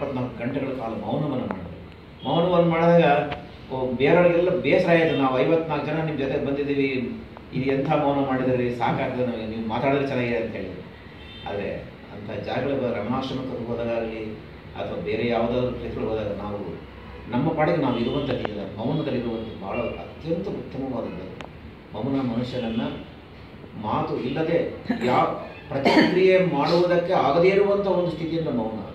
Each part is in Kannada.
ಇಪ್ಪತ್ನಾಲ್ಕು ಗಂಟೆಗಳ ಕಾಲ ಮೌನವನ್ನು ಮಾಡಿದೆ ಮೌನವನ್ನು ಮಾಡಿದಾಗ ಓ, ಬೇರೆಯವರಿಗೆಲ್ಲ ಬೇಸರ ಆಯಿತು ನಾವು ಐವತ್ನಾಲ್ಕು ಜನ ನಿಮ್ಮ ಜೊತೆ ಬಂದಿದ್ದೀವಿ ಇದು ಎಂಥ ಮೌನ ಮಾಡಿದ್ರಿ ಸಾಕಾಗ್ತದೆ ನಮಗೆ ನೀವು ಮಾತಾಡಿದ್ರೆ ಚೆನ್ನಾಗಿದೆ ಅಂತ ಹೇಳಿ ಆದರೆ ಅಂಥ ಜಾಗಗಳ ರಮಣಾಶ್ರಮಕ್ಕೆ ಹೋದಾಗಲಿ ಅಥವಾ ಬೇರೆ ಯಾವುದಾದ್ರು ಪ್ಲೇಸ್ಗಳು ಹೋದಾಗ ನಾವು ನಮ್ಮ ಪಾಡಿಗೆ ನಾವು ಇರುವಂಥದ್ದಿಲ್ಲ ಮೌನದಲ್ಲಿರುವಂಥದ್ದು ಭಾಳ ಅತ್ಯಂತ ಉತ್ತಮವಾದದ್ದು ಮೌನ ಮನುಷ್ಯನನ್ನು ಮಾತು ಇಲ್ಲದೆ ಯಾವ ಪ್ರತಿಕ್ರಿಯೆ ಮಾಡುವುದಕ್ಕೆ ಆಗದೇ ಇರುವಂಥ ಒಂದು ಸ್ಥಿತಿಯಿಂದ ಮೌನ ಅದು.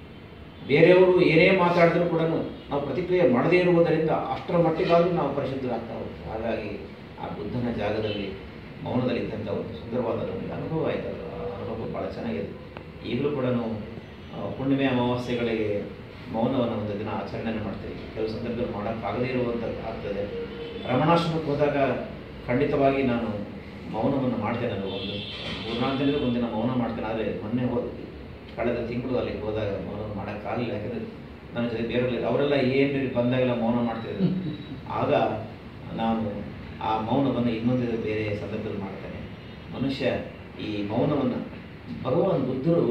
ಬೇರೆಯವರು ಏನೇ ಮಾತಾಡಿದ್ರು ಕೂಡ ನಾವು ಪ್ರತಿಕ್ರಿಯೆ ಮಾಡದೇ ಇರುವುದರಿಂದ ಅಷ್ಟರ ಮಟ್ಟಿಗಾದರೂ ನಾವು ಪರಿಶುದ್ಧರಾಗ್ತಾ ಹೋಗ್ತೀವಿ ಹಾಗಾಗಿ ಆ ಬುದ್ಧನ ಜಾಗದಲ್ಲಿ ಮೌನದಲ್ಲಿ ಇದ್ದಂಥ ಒಂದು ಸುಂದರವಾದ ನಮಗೆ ಅನುಭವ ಆಯ್ತು ಅದು ಆ ಅನುಭವ ಭಾಳ ಚೆನ್ನಾಗಿದೆ ಈಗಲೂ ಕೂಡ ಹುಣ್ಣಿಮೆ ಅಮಾವಾಸ್ಯೆಗಳಿಗೆ ಮೌನವನ್ನು ಒಂದು ದಿನ ಆಚರಣೆ ಮಾಡ್ತೀವಿ ಕೆಲವು ಸಂದರ್ಭದಲ್ಲಿ ಮಾಡೋಕ್ಕಾಗದೇ ಇರುವಂಥದ್ದು ಆಗ್ತದೆ ರಮಣಾಶ್ರಮಕ್ಕೆ ಹೋದಾಗ ಖಂಡಿತವಾಗಿ ನಾನು ಮೌನವನ್ನು ಮಾಡ್ತೇನೆ ನಾನು ಒಂದು ಮೂರ್ನಾಲ್ಕು ದಿನದ ಒಂದಿನ ಮೌನ ಮಾಡ್ತೇನೆ ಆದರೆ ಮೊನ್ನೆ ಹೋದ ಕಳೆದ ತಿಂಗಳು ಅಲ್ಲಿಗೆ ಹೋದಾಗ ಮೌನ ಮಾಡೋಕ್ಕಾಗಲಿಲ್ಲ ಯಾಕಂದರೆ ನನ್ನ ಜೊತೆ ಬೇರೆಲ್ಲ ಅವರೆಲ್ಲ ಏನು ಬಂದಾಗೆಲ್ಲ ಮೌನ ಮಾಡ್ತಿದ್ರು ಆಗ ನಾನು ಆ ಮೌನವನ್ನು ಇನ್ನೊಂದು ಬೇರೆ ಸಂದರ್ಭದಲ್ಲಿ ಮಾಡ್ತೇನೆ ಮನುಷ್ಯ ಈ ಮೌನವನ್ನು ಭಗವಾನ್ ಬುದ್ಧರು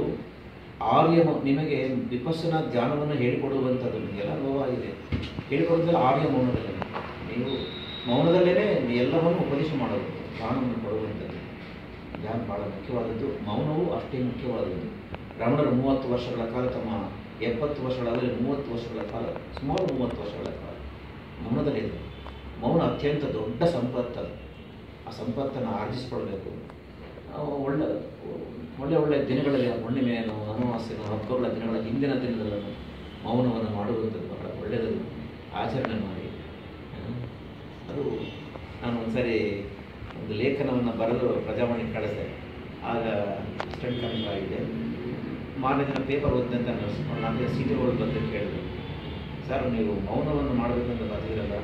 ಆರ್ಯ ಮ- ನಿಮಗೆ ವಿಪස්සನ ಧ್ಯಾನವನ್ನು ಹೇಳಿಕೊಡುವಂಥದ್ದು ನಿಮಗೆಲ್ಲ ಅನುಭವ ಇದೆ ಹೇಳಿಕೊಡುವುದಲ್ಲ ಆರ್ಯ ಮೌನದಲ್ಲಿ ನೀವು ಮೌನದಲ್ಲೇ ಎಲ್ಲವನ್ನು ಉಪದೇಶ ಮಾಡೋದು ಧ್ಯಾನವನ್ನು ಕೊಡುವಂಥದ್ದು ಧ್ಯಾನ ಭಾಳ ಮುಖ್ಯವಾದದ್ದು ಮೌನವೂ ಅಷ್ಟೇ ಮುಖ್ಯವಾದದ್ದು ರಮಣರು ಮೂವತ್ತು ವರ್ಷಗಳ ಕಾಲ ತಮ್ಮ ಎಪ್ಪತ್ತು ವರ್ಷಗಳಾಗಲಿ ಮೂವತ್ತು ವರ್ಷಗಳ ಕಾಲ ಸುಮಾರು ಮೂವತ್ತು ವರ್ಷಗಳ ಕಾಲ ಮೌನದಲ್ಲಿದ್ದರು ಮೌನ ಅತ್ಯಂತ ದೊಡ್ಡ ಸಂಪತ್ತು ಅದು. ಆ ಸಂಪತ್ತನ್ನು ಆರ್ಜಿಸಿಕೊಳ್ಬೇಕು ನಾವು ಒಳ್ಳೆ ಒಳ್ಳೆ ಒಳ್ಳೆ ದಿನಗಳಲ್ಲಿ ಹುಣ್ಣಿಮೆಯನ್ನು ಅಮಾವಾಸ್ಯೆಯನ್ನು ಹಬ್ಬಗಳ ದಿನಗಳ ಹಿಂದಿನ ದಿನಗಳನ್ನು ಮೌನವನ್ನು ಮಾಡುವಂಥದ್ದು ಬಹಳ ಒಳ್ಳೆಯದು ಆಚರಣೆ ಮಾಡಿ ಆ, ಅದು ನಾನು ಒಂದ್ಸರಿ ಒಂದು ಲೇಖನವನ್ನು ಬರೆದು ಪ್ರಜಾವಾಣಿಗೆ ಕಳಿಸಿದೆ ಆಗ ಅಸಿಸ್ಟೆಂಟ್ ಕಮಿಷನರ್ ಆಗಿದೆ ಮಾರನೇ ದಿನ ಪೇಪರ್ ಓದಿದಂತ ನಾನು ಸಿ ಟಿ ಒಳಗೆ ಬಂದು ಕೇಳಿದೆ ಸರ್ ನೀವು ಮೌನವನ್ನು ಮಾಡಬೇಕಂತ ಬರ್ತಿರಲ್ಲ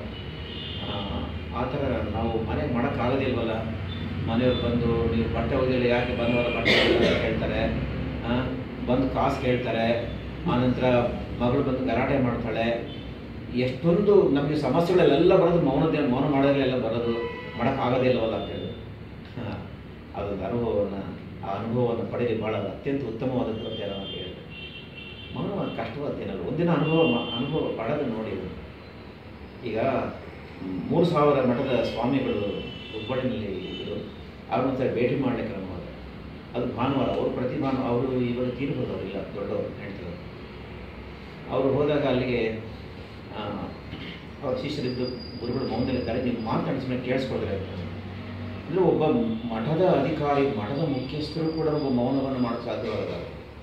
ಆ ಥರ ನಾವು ಮನೆಗೆ ಮಾಡೋಕ್ಕಾಗೋದಿಲ್ವಲ್ಲ ಮನೆಯವ್ರು ಬಂದು ನೀವು ಬಟ್ಟೆ ಒಗೆದಿಲ್ಲ ಯಾಕೆ ಬಂದವರ ಬಟ್ಟೆ ಒಗೆದಿಲ್ಲ ಅಂತ ಕೇಳ್ತಾರೆ ಆ, ಬಂದು ಕಾಸು ಕೇಳ್ತಾರೆ ಆನಂತರ ಮಗಳು ಬಂದು ಗಲಾಟೆ ಮಾಡ್ತಾಳೆ ಎಷ್ಟೊಂದು ನಮಗೆ ಸಮಸ್ಯೆಗಳೆಲ್ಲ ಬರೋದು ಮೌನದ ಮೌನ ಮಾಡೋದ್ರೆಲ್ಲ ಬರೋದು ಮಾಡೋಕ್ಕಾಗೋದೇ ಇಲ್ವಲ್ಲ ಅಂತ ಹೇಳಿ ಹಾ, ಅದೊಂದು ಅನುಭವವನ್ನು ಆ ಅನುಭವವನ್ನು ಪಡೆದು ಭಾಳ ಅತ್ಯಂತ ಉತ್ತಮವಾದದ್ದು ಅಂತ ಹೇಳಿ ನಾವು ಹೇಳಿದೆ ಮೌನ ಕಷ್ಟವಾದ್ದೇನಲ್ಲ ಒಂದಿನ ಅನುಭವ ಮಾ- ಅನುಭವ ಪಡೆದು ನೋಡಿ ಈಗ ಮೂರು ಸಾವಿರ ಮಠದ ಸ್ವಾಮಿಗಳು ಹುಬ್ಬಳ್ಳಿನಲ್ಲಿ ಇದ್ದರು ಅವ್ರನ್ನೊಂದ್ಸರಿ ಭೇಟಿ ಮಾಡಲಿಕ್ಕೆ ನಾನು ಹೋದೆ ಅದು ಭಾನುವಾರ ಅವರು ಪ್ರತಿ ಭಾನು ಅವರು ಇವಾಗ ತೀರಿ ಹೋದವರು ಇಲ್ಲ ದೊಡ್ಡವರು ಹೇಳ್ತಿದ್ರು ಅವರು ಹೋದಾಗ ಅಲ್ಲಿಗೆ ಆ, ಅವ್ರ ಶಿಷ್ಯರಿದ್ದು ಗುರುಗಳು ಮೌನದಲ್ಲಿದ್ದಾರೆ ನೀವು ಮಾತಾಡಿಸ್ಮೇಲೆ ಕೇಳಿಸ್ಕೊಳ್ತಾರೆ ಅಂದರೆ ಒಬ್ಬ ಮಠದ ಅಧಿಕಾರಿ ಮಠದ ಮುಖ್ಯಸ್ಥರು ಕೂಡ ಒಬ್ಬ ಮೌನವನ್ನು ಮಾಡೋಕ್ಕೆ ಸಾಧ್ಯವಾಗಲ್ಲ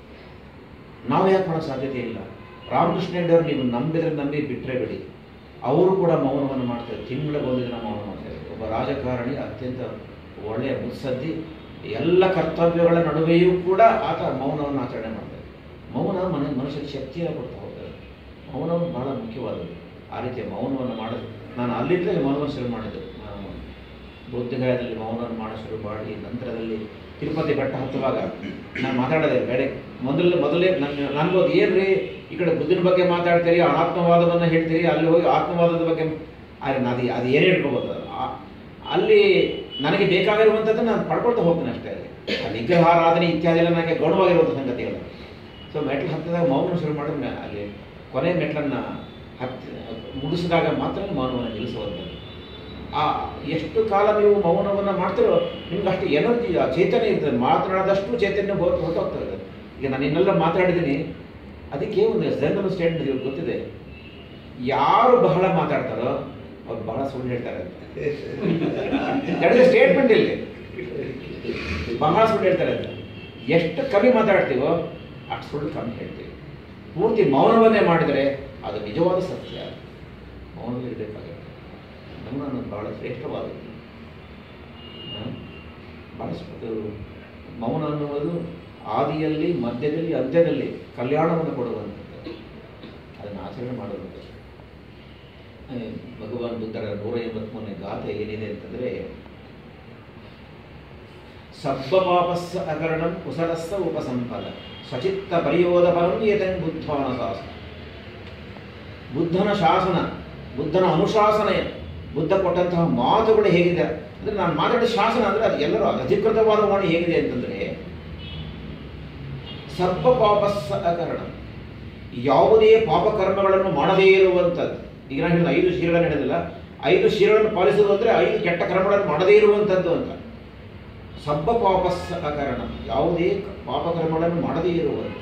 ನಾವು ಯಾಕೆ ಮಾಡೋ ಸಾಧ್ಯತೆ ಇಲ್ಲ ರಾಮಕೃಷ್ಣ ಹೆಗ್ಡೆಯವರು ನೀವು ನಂಬಿದ್ರೆ ನಂಬಿ ಬಿಟ್ಟರೆ ಬಿಡಿ ಅವರು ಕೂಡ ಮೌನವನ್ನು ಮಾಡ್ತಾರೆ ತಿಂಗಳಿಗೆ ಒಂದು ದಿನ ಮೌನ ಮಾಡ್ತಾರೆ ಒಬ್ಬ ರಾಜಕಾರಣಿ ಅತ್ಯಂತ ಒಳ್ಳೆಯ ಮುತ್ಸದ್ದಿ ಎಲ್ಲ ಕರ್ತವ್ಯಗಳ ನಡುವೆಯೂ ಕೂಡ ಆತ ಮೌನವನ್ನು ಆಚರಣೆ ಮಾಡ್ತಾರೆ ಮೌನ ಮನ ಮನುಷ್ಯನ ಶಕ್ತಿಯನ್ನು ಕೊಡ್ತಾ ಹೋಗ್ತಾರೆ ಮೌನವು ಬಹಳ ಮುಖ್ಯವಾದದ್ದು ಆ ರೀತಿಯ ಮೌನವನ್ನು ಮಾಡೋದು ನಾನು ಅಲ್ಲಿಂದಲೇ ಮೌನವನ್ನು ಶುರು ಮಾಡಿದ್ದು ನಾನು ಬೌದ್ಧಗಯದಲ್ಲಿ ಮೌನವನ್ನು ಮಾಡೋ ಶುರು ಮಾಡಿ ನಂತರದಲ್ಲಿ ತಿರುಪತಿ ಬೆಟ್ಟ ಹತ್ತುವಾಗ ನಾನು ಮಾತಾಡೋದೆ ಬೇರೆ ಮೊದಲು ಮೊದಲೇ ನನ್ನ ನನ್ಗೋದು ಏನ್ರಿ ಈ ಕಡೆ ಬುದ್ಧನ ಬಗ್ಗೆ ಮಾತಾಡ್ತೀರಿ ಅನಾತ್ಮವಾದವನ್ನು ಹೇಳ್ತೀರಿ ಅಲ್ಲಿ ಹೋಗಿ ಆತ್ಮವಾದದ ಬಗ್ಗೆ ಆದರೆ ಅದು ಅದು ಏನೇ ಹೇಳ್ಕೊಬೋದು ಅದು. ಆ- ಅಲ್ಲಿ ನನಗೆ ಬೇಕಾಗಿರುವಂಥದ್ದು ನಾನು ಪಡ್ಕೊಳ್ತಾ ಹೋಗ್ತೀನಿ ಅಷ್ಟೇ ಅಲ್ಲಿ ಆ ವಿಗ್ರಹಾರಾಧನೆ ಇತ್ಯಾದಿ ಎಲ್ಲ ನನಗೆ ಗೌಣವಾಗಿರುವಂಥ ಸಂಗತಿಗಳು ಸೊ ಮೆಟ್ಲು ಹತ್ತಿದಾಗ ಮೌನ ಶುರು ಮಾಡಿದ್ರೆ ಅಲ್ಲಿ ಕೊನೆ ಮೆಟ್ಲನ್ನು ಹತ್ತಿ ಮುಗಿಸಿದಾಗ ಮಾತ್ರ ಮೌನವನ್ನು ನಿಲ್ಲಿಸುವಂಥದ್ದು ಆ ಎಷ್ಟು ಕಾಲ ನೀವು ಮೌನವನ್ನು ಮಾಡ್ತೀರೋ ನಿಮ್ಗೆ ಅಷ್ಟು ಎನರ್ಜಿ ಆ ಚೈತನ್ಯ ಇರ್ತದೆ ಮಾತನಾಡದಷ್ಟು ಚೈತನ್ಯ ಹೊರಟು ಹೊರಟೋಗ್ತದೆ ಈಗ ನಾನು ಇನ್ನೆಲ್ಲ ಮಾತಾಡಿದ್ದೀನಿ ಅದಕ್ಕೆ ಒಂದು ಜನರಲ್ ಸ್ಟೇಟ್ಮೆಂಟ್ ಇವ್ರಿಗೆ ಗೊತ್ತಿದೆ ಯಾರು ಬಹಳ ಮಾತಾಡ್ತಾರೋ ಅವ್ರು ಬಹಳ ಸುಳ್ಳು ಹೇಳ್ತಾರೆ ಅಂತ ಸ್ಟೇಟ್ಮೆಂಟ್ ಇಲ್ಲಿ ಬಹಳ ಸುಳ್ಳು ಹೇಳ್ತಾರೆ ಅಂತ ಎಷ್ಟು ಕಮ್ಮಿ ಮಾತಾಡ್ತೀವೋ ಅಷ್ಟು ಸುಳ್ಳು ಕಮ್ಮಿ ಹೇಳ್ತೀವಿ ಪೂರ್ತಿ ಮೌನವನ್ನೇ ಮಾಡಿದರೆ ಅದು ನಿಜವಾದ ಸತ್ಯ ಮೌನವಿರಬೇಕಾಗುತ್ತೆ ಮೌನ ಅನ್ನೋದು ಬಹಳ ಶ್ರೇಷ್ಠವಾದದ್ದು ಹ? ಬಹಳ ಶ್ರ- ಅದು ಮೌನ ಅನ್ನುವುದು ಆದಿಯಲ್ಲಿ ಮಧ್ಯದಲ್ಲಿ ಅಂತ್ಯದಲ್ಲಿ ಕಲ್ಯಾಣವನ್ನು ಕೊಡುವಂಥದ್ದು ಅದನ್ನು ಆಚರಣೆ ಮಾಡುವಂಥದ್ದು ಏ, ಭಗವಾನ್ ಬುದ್ಧರ ನೂರ ಎಂಬತ್ಮೂರನೇ ಗಾಥೆ ಏನಿದೆ ಅಂತಂದರೆ ಸಬ್ಬ ಪಾಪಸ್ಸ ಅಕರಣಂ ಕುಸಲಸ್ಸ ಉಪಸಂಪದ ಸ್ವಚಿತ್ತ ಪರಿಯೋಧ ಪರಂ ಏತನ್ ಬುದ್ಧಾನ ಶಾಸನ ಬುದ್ಧನ ಶಾಸನ ಬುದ್ಧನ ಅನುಶಾಸನ ಬುದ್ಧ ಕೊಟ್ಟಂತಹ ಮಾತುಗಳು ಹೇಗಿದೆ ಅಂದರೆ ನಾನು ಮಾತಾಡಿದ ಶಾಸನ ಅಂದರೆ ಅದು ಎಲ್ಲರೂ ಅಧಿಕೃತವಾದ ವಾಣಿ ಹೇಗಿದೆ ಅಂತಂದರೆ ಸರ್ಪ ಪಾಪಸ್ಸ ಅಕರಣ ಯಾವುದೇ ಪಾಪಕರ್ಮಗಳನ್ನು ಮಾಡದೇ ಇರುವಂಥದ್ದು ಈಗ ನಾನು ಹೇಳಿದ ಐದು ಶಿರಗಳನ್ನು ಹೇಳಿದಿಲ್ಲ ಐದು ಶಿರಗಳನ್ನು ಪಾಲಿಸುವುದು ಅಂದರೆ ಐದು ಕೆಟ್ಟ ಕರ್ಮಗಳನ್ನು ಮಾಡದೇ ಇರುವಂಥದ್ದು ಅಂತ ಸಬ್ಬ ಪಾಪಸ್ಸ ಕಾರಣ ಯಾವುದೇ ಪಾಪಕರ್ಮಗಳನ್ನು ಮಾಡದೇ ಇರುವಂಥದ್ದು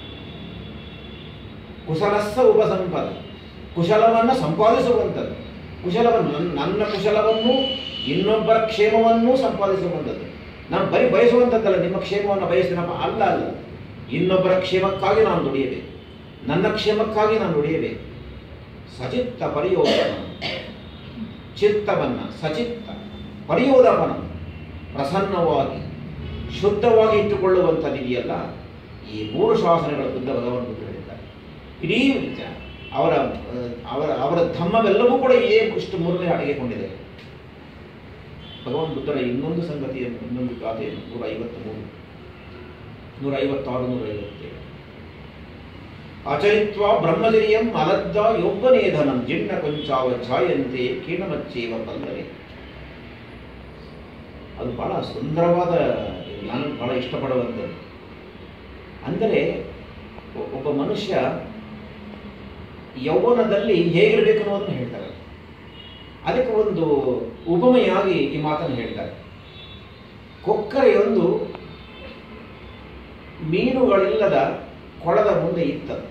ಕುಶಲಸ್ಸ ಉಪಸಂಪದ ಕುಶಲವನ್ನು ಸಂಪಾದಿಸುವಂಥದ್ದು ಕುಶಲವನ್ನು ನನ್ನ- ನನ್ನ ಕುಶಲವನ್ನು ಇನ್ನೊಬ್ಬರ ಕ್ಷೇಮವನ್ನೂ ಸಂಪಾದಿಸುವಂಥದ್ದು ನಾನು ಬರೀ ಬಯಸುವಂಥದ್ದಲ್ಲ ನಿಮ್ಮ ಕ್ಷೇಮವನ್ನು ಬಯಸ್ತೀನಪ್ಪ ಅಲ್ಲ ಅಲ್ಲ ಇನ್ನೊಬ್ಬರ ಕ್ಷೇಮಕ್ಕಾಗಿ ನಾನು ದುಡಿಯಬೇಕು ನನ್ನ ಕ್ಷೇಮಕ್ಕಾಗಿ ನಾನು ದುಡಿಯಬೇಕು ಸಚಿತ್ತ ಪರಿಯೋಧನ ಚಿತ್ತವನ್ನು ಸಚಿತ್ತ ಪರಿಯೋಧಪನ ಪ್ರಸನ್ನವಾಗಿ ಶುದ್ಧವಾಗಿ ಇಟ್ಟುಕೊಳ್ಳುವಂಥದ್ದು ಇದೆಯಲ್ಲ ಈ ಮೂರು ಶಾಸನಗಳ ಬುದ್ಧ ಭಗವಾನ್ ಬುದ್ಧ ಹೇಳಿದ್ದಾರೆ ಇಡೀ ವಿಚಾರ ಅವರ ಆ, ಅವರ ಅವರ ಧಮ್ಮವೆಲ್ಲವೂ ಕೂಡ ಇದೇ ಇಷ್ಟು ಮೂರನೇ ಅಡಗಿಕೊಂಡಿದೆ ಭಗವಾನ್ ಬುದ್ಧರ ಇನ್ನೊಂದು ಸಂಗತಿಯನ್ನು ಇನ್ನೊಂದು ಗಾಥೆಯನ್ನು ನೂರ ಐವತ್ತ ಮೂರು ನೂರ ಐವತ್ತಾರು ನೂರ ಐವತ್ತೇಳು ಅಚರಿತ್ವ ಬ್ರಹ್ಮಚರ್ಯಂ ಅಲದ್ದ ಯೊಬ್ಬನೇಧನಂ ಜಿಣ್ಣ ಕೊಂಚಾವ ಛಾಯಂತೆ ಕೀಣಮಚ್ಚೇವ ಪಲ್ಲವೆ ಅದು ಬಹಳ ಸುಂದರವಾದ ಇದು ನಾನು ಬಹಳ ಇಷ್ಟಪಡುವಂಥದ್ದು ಅಂದರೆ ಒ- ಒಬ್ಬ ಮನುಷ್ಯ ಯೌವನದಲ್ಲಿ ಹೇಗಿರಬೇಕು ಅನ್ನೋದನ್ನು ಹೇಳ್ತಾರೆ ಅದಕ್ಕೆ ಒಂದು ಉಪಮೆಯಾಗಿ ಈ ಮಾತನ್ನು ಹೇಳ್ತಾರೆ ಕೊಕ್ಕರೆಯೊಂದು ಮೀನುಗಳಿಲ್ಲದ ಕೊಳದ ಮುಂದೆ ಇತ್ತದು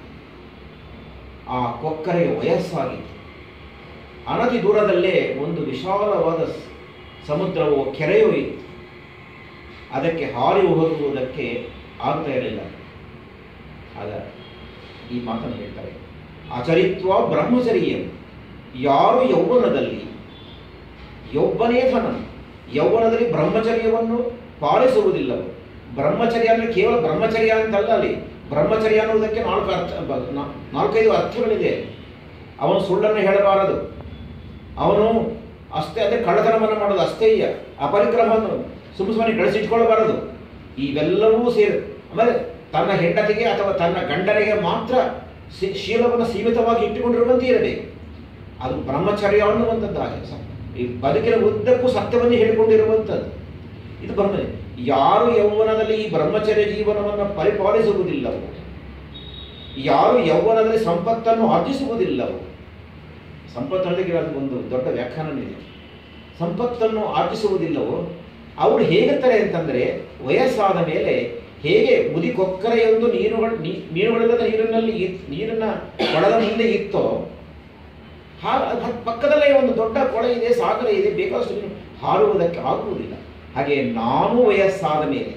ಆ ಕೊಕ್ಕರೆಯ ವಯಸ್ಸಾಗಿತ್ತು ಅನತಿ ದೂರದಲ್ಲೇ ಒಂದು ವಿಶಾಲವಾದ ಸ- ಸಮುದ್ರವೋ ಕೆರೆಯೋ ಇತ್ತು ಅದಕ್ಕೆ ಹಾರಿ ಹೋಗುವುದಕ್ಕೆ ಆಗ್ತಾ ಇರಲಿಲ್ಲ ಆಗ ಈ ಮಾತನ್ನು ಹೇಳ್ತಾರೆ ಆಚರಿತ್ವ ಬ್ರಹ್ಮಚರ್ಯ ಯಾರು ಯೌವನದಲ್ಲಿ ಯೊಬ್ಬನೇ ಧನ ಯೌವನದಲ್ಲಿ ಬ್ರಹ್ಮಚರ್ಯವನ್ನು ಪಾಲಿಸುವುದಿಲ್ಲವೋ ಬ್ರಹ್ಮಚರ್ಯ ಅಂದರೆ ಕೇವಲ ಬ್ರಹ್ಮಚರ್ಯ ಅಂತಲ್ಲ ಅಲ್ಲಿ ಬ್ರಹ್ಮಚರ್ಯ ಅನ್ನುವುದಕ್ಕೆ ನಾಲ್ಕು ಅರ್ಥ ಬ- ನಾ- ನಾಲ್ಕೈದು ಅರ್ಥಗಳಿದೆ ಅವನು ಸುಳ್ಳನ್ನು ಹೇಳಬಾರದು ಅವನು ಅಷ್ಟೇ ಅಂದರೆ ಕಳ್ಳತನವನ್ನು ಮಾಡೋದು ಅಷ್ಟೇಯ ಅಪರಿಗ್ರಹವನ್ನು ಸುಮ್ಮ ಸುಮ್ಮನೆ ಗಳಿಸಿಟ್ಕೊಳ್ಳಬಾರದು ಇವೆಲ್ಲವೂ ಸೇರಿ ಆಮೇಲೆ ತನ್ನ ಹೆಂಡತಿಗೆ ಅಥವಾ ತನ್ನ ಗಂಡನಿಗೆ ಮಾತ್ರ ಸಿ- ಶೀಲವನ್ನು ಸೀಮಿತವಾಗಿ ಇಟ್ಟುಕೊಂಡಿರುವಂತೆ ಇರಬೇಕು ಅದು ಬ್ರಹ್ಮಚರ್ಯ ಅನ್ನುವಂಥದ್ದು ಹಾಗೆ ಸ- ಈ ಬದುಕಿನ ಉದ್ದಕ್ಕೂ ಸತ್ಯವನ್ನು ಹೇಳಿಕೊಂಡಿರುವಂಥದ್ದು ಇದು ಬ್ರಹ್ಮ ಯಾರು ಯೌವನದಲ್ಲಿ ಈ ಬ್ರಹ್ಮಚರ್ಯ ಜೀವನವನ್ನು ಪರಿಪಾಲಿಸುವುದಿಲ್ಲವೋ ಯಾರು ಯೌವನದಲ್ಲಿ ಸಂಪತ್ತನ್ನು ಆರ್ಜಿಸುವುದಿಲ್ಲವೋ ಸಂಪತ್ತು ಅನ್ನೋದಕ್ಕೆ ಅದಕ್ಕೆ ಒಂದು ದೊಡ್ಡ ವ್ಯಾಖ್ಯಾನವಿದೆ ಸಂಪತ್ತನ್ನು ಆರ್ಜಿಸುವುದಿಲ್ಲವೋ ಅವರು ಹೇಗಿರ್ತಾರೆ ಅಂತಂದರೆ ವಯಸ್ಸಾದ ಮೇಲೆ ಹೇಗೆ ಮುದಿ ಕೊಕ್ಕರೆಯೊಂದು ನೀರುಗಳ ನೀ- ಮೀನುಗಳಿಲ್ಲದ ನೀರಿನಲ್ಲಿ ಇತ್- ನೀರಿನ ಕೊಳದ ಮುಂದೆ ಇತ್ತೋ ಹಾ ಅದ್ ಪಕ್ಕದಲ್ಲೇ ಒಂದು ದೊಡ್ಡ ಕೊಳ ಇದೆ ಸಾಗರ ಇದೆ ಬೇಕಾದಷ್ಟು ನೀರು ಹಾರುವುದಕ್ಕೆ ಆಗುವುದಿಲ್ಲ ಹಾಗೆ ನಾನು ವಯಸ್ಸಾದ ಮೇಲೆ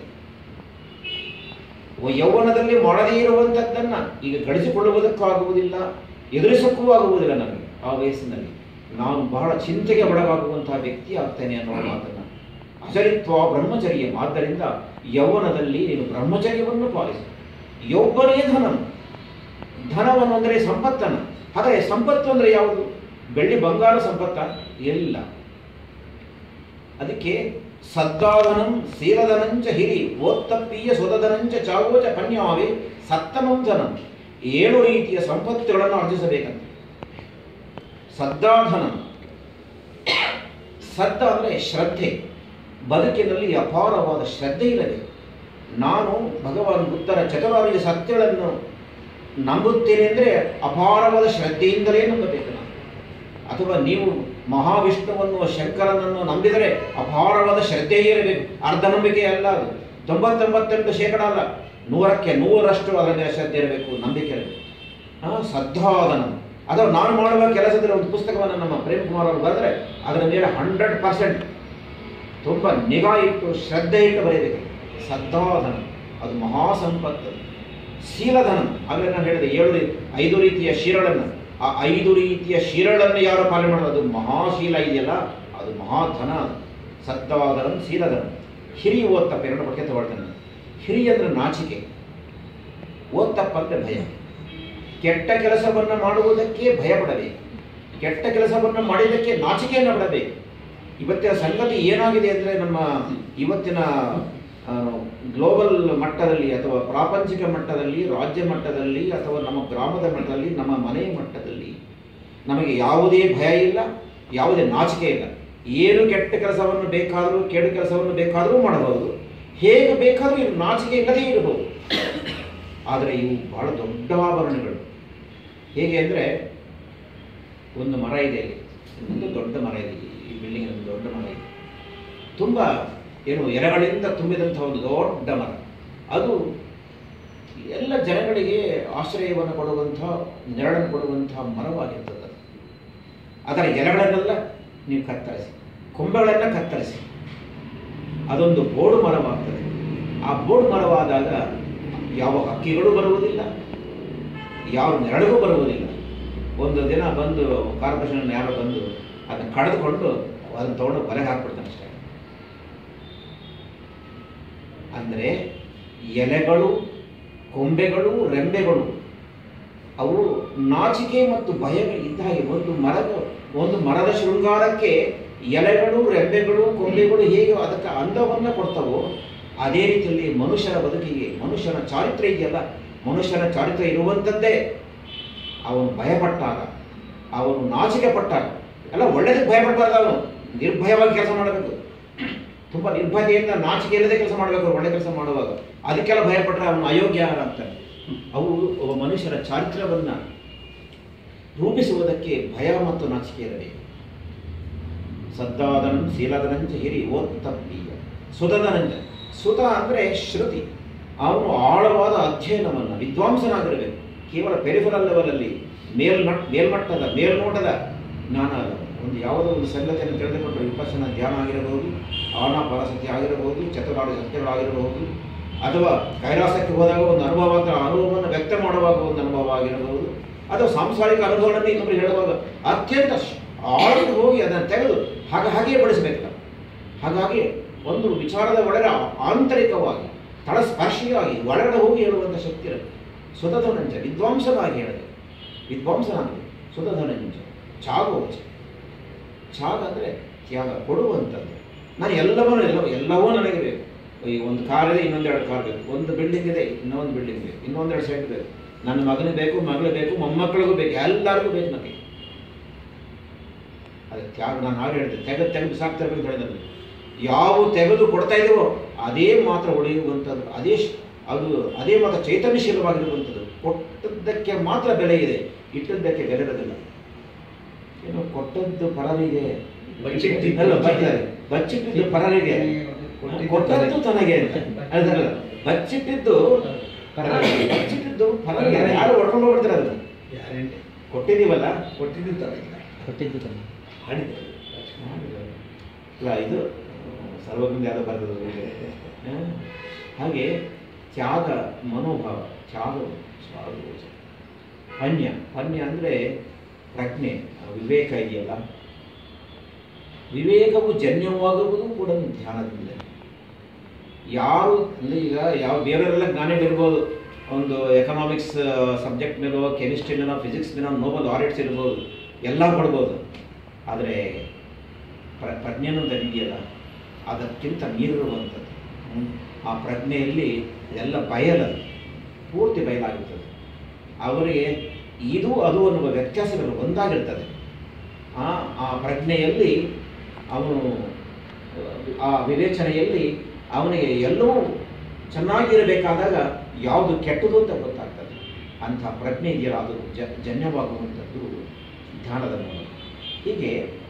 ವ- ಯೌವನದಲ್ಲಿ ಮಾಡದೇ ಇರುವಂಥದ್ದನ್ನ ಈಗ ಗಳಿಸಿಕೊಳ್ಳುವುದಕ್ಕೂ ಆಗುವುದಿಲ್ಲ ಎದುರಿಸಕ್ಕೂ ಆಗುವುದಿಲ್ಲ ನನಗೆ ಆ ವಯಸ್ಸಿನಲ್ಲಿ ನಾನು ಬಹಳ ಚಿಂತೆಗೆ ಒಳಗಾಗುವಂತಹ ವ್ಯಕ್ತಿ ಆಗ್ತೇನೆ ಅನ್ನೋ ಮಾತನ್ನ ಅಚರಿತ್ವ ಬ್ರಹ್ಮಚರ್ಯ ಆದ್ದರಿಂದ ಯೌವನದಲ್ಲಿ ನೀನು ಬ್ರಹ್ಮಚರ್ಯವನ್ನು ಪಾಲಿಸು ಯೌವನೇ ಧನಂ ಧನವನ್ನು ಅಂದರೆ ಸಂಪತ್ತನ್ನು ಹಾಗಾದರೆ ಸಂಪತ್ತು ಅಂದರೆ ಯಾವುದು ಬೆಳ್ಳಿ ಬಂಗಾರ ಸಂಪತ್ತ ಇಲ್ಲ ಅದಕ್ಕೆ ಸದ್ದಾಧನಂ ಸೀರಧನಂಚ ಹಿರಿ ಓತ್ತಪ್ಪೀಯ ಸುಧಧನಂಚ ಚಾಗೋಚ ಪನ್ಯಾವೆ ಸತ್ತಮಂ ಧನಂ ಏಳು ರೀತಿಯ ಸಂಪತ್ತುಗಳನ್ನು ಅರ್ಜಿಸಬೇಕಂತೆ ಸದ್ದಾಧನ ಸದ್ದ ಅಂದರೆ ಶ್ರದ್ಧೆ ಬದುಕಿನಲ್ಲಿ ಅಪಾರವಾದ ಶ್ರದ್ಧೆ ಇರಬೇಕು ನಾನು ಭಗವಾನ್ ಬುದ್ಧರ ಚತುರಾರ್ಯ ಸತ್ಯಗಳನ್ನು ನಂಬುತ್ತೇನೆ ಅಂದರೆ ಅಪಾರವಾದ ಶ್ರದ್ಧೆಯಿಂದಲೇ ನಂಬಬೇಕು ನಾನು ಅಥವಾ ನೀವು ಮಹಾವಿಷ್ಣುವನ್ನು ಶಂಕರನನ್ನು ನಂಬಿದರೆ ಅಪಾರವಾದ ಶ್ರದ್ಧೆಯೇ ಇರಬೇಕು ಅರ್ಧ ನಂಬಿಕೆ ಅಲ್ಲ ಅದು ತೊಂಬತ್ತೊಂಬತ್ತೆಂಟು ಶೇಕಡ ಅಲ್ಲ ನೂರಕ್ಕೆ ನೂರಷ್ಟು ಅದರ ಮೇಲೆ ಶ್ರದ್ಧೆ ಇರಬೇಕು ನಂಬಿಕೆ ಇರಬೇಕು ಆ, ಸದ್ದಾದನ ಅಥವಾ ನಾನು ಮಾಡುವ ಕೆಲಸದಲ್ಲಿ ಒಂದು ಪುಸ್ತಕವನ್ನು ನಮ್ಮ ಪ್ರೇಮ್ ಕುಮಾರ್ ಅವರು ಬರೆದ್ರೆ ಅದರ ಮೇಲೆ ಹಂಡ್ರೆಡ್ ಪರ್ಸೆಂಟ್ ತುಂಬ ನಿಗಾ ಇಟ್ಟು ಶ್ರದ್ಧೆ ಇಟ್ಟು ಬರೆಯಬೇಕು ಸದ್ದಾಧನ ಅದು ಮಹಾ ಸಂಪತ್ತು ಶೀಲಧನ ಆಗಲೇ ನಾನು ಹೇಳಿದೆ ಏಳು ರೀ- ಐದು ರೀತಿಯ ಶಿರಳನ್ನು ಆ ಐದು ರೀತಿಯ ಶಿರಳನ್ನು ಯಾರು ಪಾಲನೆ ಮಾಡೋದು ಅದು ಮಹಾಶೀಲ ಇದೆಯಲ್ಲ ಅದು ಮಹಾಧನ ಸದ್ದಾಧನ ಶೀಲಧನ ಹಿರಿ ಓದ್ತಪ್ಪ ಎರಡು ಬಗ್ಗೆ ತಗೊಳ್ತೇನೆ ನಾನು. ಹಿರಿ ಅಂದ್ರೆ ನಾಚಿಕೆ ಓದ್ತಪ್ಪ ಅಂದ್ರೆ ಭಯ ಕೆಟ್ಟ ಕೆಲಸವನ್ನು ಮಾಡುವುದಕ್ಕೆ ಭಯ ಪಡಬೇಕು ಕೆಟ್ಟ ಕೆಲಸವನ್ನು ಮಾಡಿದ್ದಕ್ಕೆ ನಾಚಿಕೆಯನ್ನು ಪಡಬೇಕು ಇವತ್ತಿನ ಸಂಗತಿ ಏನಾಗಿದೆ ಅಂದರೆ ನಮ್ಮ ಇವತ್ತಿನ ಗ್ಲೋಬಲ್ ಮಟ್ಟದಲ್ಲಿ ಅಥವಾ ಪ್ರಾಪಂಚಿಕ ಮಟ್ಟದಲ್ಲಿ ರಾಜ್ಯ ಮಟ್ಟದಲ್ಲಿ ಅಥವಾ ನಮ್ಮ ಗ್ರಾಮದ ಮಟ್ಟದಲ್ಲಿ ನಮ್ಮ ಮನೆಯ ಮಟ್ಟದಲ್ಲಿ ನಮಗೆ ಯಾವುದೇ ಭಯ ಇಲ್ಲ ಯಾವುದೇ ನಾಚಿಕೆ ಇಲ್ಲ ಏನು ಕೆಟ್ಟ ಕೆಲಸವನ್ನು ಬೇಕಾದರೂ ಕೆಟ್ಟ ಕೆಲಸವನ್ನು ಬೇಕಾದರೂ ಮಾಡಬಹುದು ಹೇಗೆ ಬೇಕಾದರೂ ಇದು ನಾಚಿಕೆ ಇಲ್ಲದೇ ಇರಬಹುದು ಆದರೆ ಇವು ಬಹಳ ದೊಡ್ಡ ಆಭರಣಗಳು ಹೇಗೆ ಅಂದರೆ ಒಂದು ಮರ ಇದೆ ಇಲ್ಲಿ ಒಂದು ದೊಡ್ಡ ಮರ ಇದೆ ಈ ಬಿಲ್ಡಿಂಗ್ ಒಂದು ದೊಡ್ಡ ಮರ ಇದೆ ತುಂಬ ಏನು ಎಲೆಗಳಿಂದ ತುಂಬಿದಂಥ ಒಂದು ದೊಡ್ಡ ಮರ ಅದು ಎಲ್ಲ ಜನಗಳಿಗೆ ಆಶ್ರಯವನ್ನು ಕೊಡುವಂಥ ನೆರಳನ್ನು ಕೊಡುವಂಥ ಮರವಾಗಿರ್ತದೆ ಅದು. ಅದರ ಎಲೆಗಳನ್ನೆಲ್ಲ ನೀವು ಕತ್ತರಿಸಿ ಕೊಂಬೆಗಳನ್ನು ಕತ್ತರಿಸಿ ಅದೊಂದು ಬೋಡು ಮರವಾಗ್ತದೆ ಆ ಬೋಡು ಮರವಾದಾಗ ಯಾವ ಹಕ್ಕಿಗಳು ಬರುವುದಿಲ್ಲ ಯಾವ ನೆರಳಿಗೂ ಬರುವುದಿಲ್ಲ ಒಂದು ದಿನ ಬಂದು ಕಾರ್ಪೊರೇಷನ್ ಯಾರೋ ಬಂದು ಅದನ್ನ ಕಳೆದುಕೊಂಡು ಅದನ್ನು ತಗೊಂಡು ಬಲೆಗೆ ಹಾಕ್ಬಿಡ್ತಾನೆ ಅಷ್ಟೇ ಅಂದರೆ ಎಲೆಗಳು ಕೊಂಬೆಗಳು ರೆಂಬೆಗಳು ಅವು ನಾಚಿಕೆ ಮತ್ತು ಭಯ ಇದ್ದ ಹಾಗೆ ಒಂದು ಮರದ ಒಂದು ಮರದ ಶೃಂಗಾರಕ್ಕೆ ಎಲೆಗಳು ರೆಂಬೆಗಳು ಕೊಂಬೆಗಳು ಹೇಗೆ ಅದಕ್ಕೆ ಅಂದವನ್ನು ಕೊಡ್ತವೋ ಅದೇ ರೀತಿಯಲ್ಲಿ ಮನುಷ್ಯನ ಬದುಕಿಗೆ ಮನುಷ್ಯನ ಚಾರಿತ್ರ್ಯ ಇದೆಯಲ್ಲ ಮನುಷ್ಯನ ಚಾರಿತ್ರ್ಯ ಇರುವಂಥದ್ದೇ ಅವನು ಭಯಪಟ್ಟಾಗ ಅವನು ನಾಚಿಕೆ ಪಟ್ಟಾಗ ಎಲ್ಲ ಒಳ್ಳೇದಕ್ಕೆ ಭಯಪಡಬಾರ್ದು ಅವನು ನಿರ್ಭಯವಾಗಿ ಕೆಲಸ ಮಾಡಬೇಕು ತುಂಬ ನಿರ್ಭಯತೆಯಿಂದ ನಾಚಿಕೆ ಇಲ್ಲದೆ ಕೆಲಸ ಮಾಡಬೇಕು ಒಳ್ಳೆ ಕೆಲಸ ಮಾಡುವಾಗ ಅದಕ್ಕೆಲ್ಲ ಭಯಪಟ್ಟರೆ ಅವನು ಅಯೋಗ್ಯ ಅಂತಾನೆ ಅವು ಒಬ್ಬ ಮನುಷ್ಯನ ಚಾರಿತ್ರ್ಯವನ್ನು ರೂಪಿಸುವುದಕ್ಕೆ ಭಯ ಮತ್ತು ನಾಚಿಕೆ ಇರಬೇಕು ಸದ್ದಾದನಂ ಶೀಲದನಂಚ ಹಿರಿ ಓತ್ತಪ್ಪೀಯ ಸುತದನಂಚ ಸುತ ಅಂದರೆ ಶ್ರುತಿ ಅವನು ಆಳವಾದ ಅಧ್ಯಯನವನ್ನು ವಿದ್ವಾಂಸನಾಗಿರಬೇಕು ಕೇವಲ ಪೆರಿಫರಲ್ ಲೆವೆಲಲ್ಲಿ ಮೇಲ್ಮಟ್ ಮೇಲ್ಮಟ್ಟದ ಮೇಲ್ನೋಟದ ಜ್ಞಾನ ಅಲ್ಲ ಒಂದು ಯಾವುದೋ ಒಂದು ಸಂಗತಿಯನ್ನು ತಿಳಿದುಕೊಂಡು ವಿಪස්සನ ಧ್ಯಾನ ಆಗಿರಬಹುದು ಆನಾಪಾನಸತಿ ಆಗಿರಬಹುದು ಚತುರಾರು ಸತ್ಯಗಳಾಗಿರಬಹುದು ಅಥವಾ ಕೈಲಾಸಕ್ಕೆ ಹೋದಾಗ ಒಂದು ಅನುಭವ ಅಥವಾ ಅನುಭವವನ್ನು ವ್ಯಕ್ತ ಮಾಡುವಾಗ ಒಂದು ಅನುಭವ ಆಗಿರಬಹುದು ಅಥವಾ ಸಾಂಸಾರಿಕ ಅನುಭವವನ್ನು ಇನ್ನೊಬ್ಬರು ಹೇಳುವಾಗ ಅತ್ಯಂತ ಶ್- ಆಳಕ್ಕೆ ಹೋಗಿ ಅದನ್ನು ತೆಗೆದು ಹಾಗೆ ಹಾಗೆಯೇ ಬಳಸಬೇಕು ನಾವು. ಹಾಗಾಗಿ ಒಂದು ವಿಚಾರದ ಒಳಗೆ ಆಂತರಿಕವಾಗಿ ತಳಸ್ಪರ್ಶಿಯಾಗಿ ಒಳಗಡೆ ಹೋಗಿ ಹೇಳುವಂಥ ಶಕ್ತಿ ಇರುತ್ತೆ ಸುತಧನಂಚ ವಿದ್ವಾಂಸನಾಗಿ ಹೇಳಬೇಕು ವಿದ್ವಾಂಸನಾಗಬೇಕು ಸುತಧನಂಚ ಚಾಗೋಚ ತ್ಯಾಗ ಅಂದರೆ ತ್ಯಾಗ ಕೊಡುವಂಥದ್ದು ನಾನು ಎಲ್ಲವನ್ನೂ ಎಲ್ಲ ಎಲ್ಲವೂ ನನಗೆ ಬೇಕು ಈ ಒಂದು ಕಾರ್ ಇದೆ ಇನ್ನೊಂದೆರಡು ಕಾರ್ ಬೇಕು ಒಂದು ಬಿಲ್ಡಿಂಗ್ ಇದೆ ಇನ್ನೊಂದು ಬಿಲ್ಡಿಂಗ್ ಬೇಕು ಇನ್ನೊಂದೆರಡು ಸೈಟ್ ಬೇಕು ನನ್ನ ಮಗನಿಗೆ ಬೇಕು ಮಗಳು ಬೇಕು ಮೊಮ್ಮಕ್ಕಳಿಗೂ ಬೇಕು ಎಲ್ಲರಿಗೂ ಬೇಕು ನನಗೆ ಅದೇ ತ್ಯಾಗ ನಾನು ಆಗ ಹೇಳಿದೆ ತೆಗೆದು ತೆಗೆದು ಸಾಕ್ತಾ ಇರಬೇಕು ಹೇಳಿದಲ್ಲಿ ಯಾವ ತೆಗೆದು ಕೊಡ್ತಾ ಇದೀವೋ ಅದೇ ಮಾತ್ರ ಉಳಿಯುವಂಥದ್ದು ಅದೇ ಶ್- ಅದು ಅದೇ ಮಾತ್ರ ಚೈತನ್ಯಶೀಲವಾಗಿರುವಂಥದ್ದು ಕೊಟ್ಟದ್ದಕ್ಕೆ ಮಾತ್ರ ಬೆಲೆ ಇದೆ ಇಟ್ಟದ್ದಕ್ಕೆ ಬೆಲೆ ಇರೋದಿಲ್ಲ ಏನು ಕೊಟ್ಟದ್ದು ಪರನಿಗೆ ಬಚ್ಚಿಟ್ಟಿದ್ದು ಅಲ್ಲ, ಬಚ್ಚಿದ್ದಾರೆ. ಬಚ್ಚಿಟ್ಟಿದ್ದು ಪರನಿಗೆ ಕೊಟ್ಟದ್ದು ತನಗೆ ಅಂತ ಅದಲ್ಲ ಬಚ್ಚಿಟ್ಟಿದ್ದು ಬಚ್ಚಿಟ್ಟಿದ್ದು ಪರನಿಗೆ ಯಾರು ಹೊಡ್ಕೊಂಡು ಹೋಗ್ಬಿಡ್ತಾರೆ ಅದನ್ನ ಗ್ಯಾರಂಟಿ ಕೊಟ್ಟಿದ್ದೀವಲ್ಲ ಕೊಟ್ಟಿದ್ದು ತನಗೆ ಕೊಟ್ಟಿದ್ದು ತಾನೆ ಹಾಡಿದ್ದು ಇಲ್ಲ ಇದು ಸರ್ವಜ್ಞ ಯಾವ್ದೋ ಬರ್ತದೆ ಹಾಗೆ ತ್ಯಾಗ ಮನೋಭಾವ ತ್ಯಾಗ ಸ್ವಾಗೋಚ ಪನ್ಯ ಪನ್ಯ ಅಂದರೆ ಪ್ರಜ್ಞೆ ವಿವೇಕ ಇದೆಯಲ್ಲ ವಿವೇಕವು ಜನ್ಯವಾಗುವುದು ಕೂಡ ಧ್ಯಾನದಿಂದ ಯಾರು ಅಂದರೆ ಈಗ ಯಾವ ಬೇರೆಯವರೆಲ್ಲ ಜ್ಞಾನಿಗಳಿರ್ಬೋದು ಒಂದು ಎಕನಾಮಿಕ್ಸ್ ಸಬ್ಜೆಕ್ಟ್ ಮೇಲೋ ಕೆಮಿಸ್ಟ್ರಿ ಮೇಲೋ ಫಿಸಿಕ್ಸ್ ಮೇಲೋ ನೋಬಲ್ ಆರಿಟ್ಸ್ ಇರ್ಬೋದು ಎಲ್ಲ ಕೊಡ್ಬೋದು ಆದರೆ ಪ್ರ ಪ್ರಜ್ಞೆ ಅನ್ನೋದು ಇದೆಯಲ್ಲ ಅದಕ್ಕಿಂತ ಮೀರಿರುವಂಥದ್ದು ಹ್ಮ್. ಆ ಪ್ರಜ್ಞೆಯಲ್ಲಿ ಎಲ್ಲ ಬಯಲದು ಪೂರ್ತಿ ಬಯಲಾಗಿರ್ತದೆ ಅವರಿಗೆ ಇದು ಅದು ಅನ್ನುವ ವ್ಯತ್ಯಾಸಗಳು ಒಂದಾಗಿರ್ತದೆ ಆ ಆ ಪ್ರಜ್ಞೆಯಲ್ಲಿ ಅವನು ಆ ವಿವೇಚನೆಯಲ್ಲಿ ಅವನಿಗೆ ಎಲ್ಲವೂ ಚೆನ್ನಾಗಿರಬೇಕಾದಾಗ ಯಾವುದು ಕೆಟ್ಟದು ಅಂತ ಗೊತ್ತಾಗ್ತದೆ ಅಂಥ ಪ್ರಜ್ಞೆ ಇದೆಯಲ್ಲ ಅದು ಜ ಜನ್ಯವಾಗುವಂಥದ್ದು ಧ್ಯಾನದ ಮೂಲಕ ಹೀಗೆ